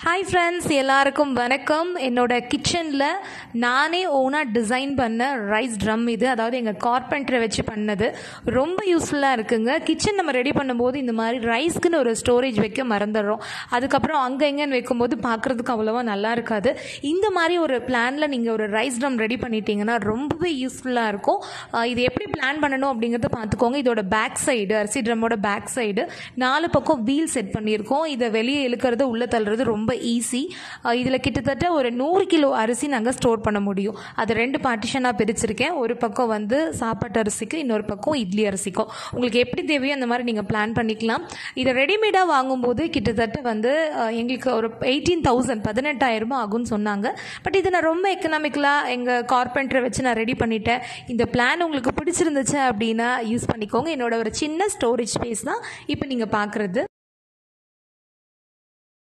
hi friends எல்லாருக்கும் வணக்கம் என்னோட கிச்சனில் நானே ஓனாக டிசைன் பண்ண ரைஸ் ட்ரம் இது அதாவது எங்கள் கார்பெண்டரை வச்சு பண்ணது ரொம்ப யூஸ்ஃபுல்லாக இருக்குங்க கிச்சன் நம்ம ரெடி பண்ணும்போது இந்த மாதிரி ரைஸ்க்குன்னு ஒரு ஸ்டோரேஜ் வைக்க மறந்துடுறோம் அதுக்கப்புறம் அங்கே எங்கேன்னு வைக்கும்போது பார்க்குறதுக்கு அவ்வளோவா நல்லா இருக்காது இந்த மாதிரி ஒரு பிளானில் நீங்கள் ஒரு ரைஸ் ட்ரம் ரெடி பண்ணிட்டீங்கன்னா ரொம்பவே யூஸ்ஃபுல்லாக இருக்கும் ஆஹ் இது எப்படி பிளான் பண்ணணும் அப்படிங்கிறத பார்த்துக்கோங்க இதோட பேக் சைடு அரிசி ட்ரம்மோட பேக் சைடு நாலு பக்கம் வீல் செட் பண்ணியிருக்கோம் இதை வெளியே இழுக்கிறது உள்ளே தள்ளுறது ரொம்ப ஈஸி இதில் கிட்டத்தட்ட ஒரு நூறு கிலோ அரிசி நாங்கள் ஸ்டோர் பண்ண முடியும் அது ரெண்டு பார்ட்டிஷனாக பிரிச்சிருக்கேன் ஒரு பக்கம் வந்து சாப்பாட்டு அரிசிக்கு இன்னொரு பக்கம் இட்லி அரிசிக்கும் உங்களுக்கு எப்படி தேவையோ அந்த மாதிரி நீங்கள் பிளான் பண்ணிக்கலாம் இதை ரெடிமேடாக வாங்கும்போது கிட்டத்தட்ட வந்து அஹ், எங்களுக்கு ஒரு எயிட்டீன் தௌசண்ட் பதினெட்டாயிரரூபா ஆகும்னு சொன்னாங்க பட் இது நான் ரொம்ப எக்கனாமிக்கலாக எங்கள் கார்பெண்டரை வச்சு நான் ரெடி பண்ணிட்டேன் இந்த பிளான் உங்களுக்கு பிடிச்சிருந்துச்சு அப்படின்னா யூஸ் பண்ணிக்கோங்க என்னோட ஒரு சின்ன ஸ்டோரேஜ் ஸ்பேஸ் தான் இப்போ நீங்கள் பார்க்குறது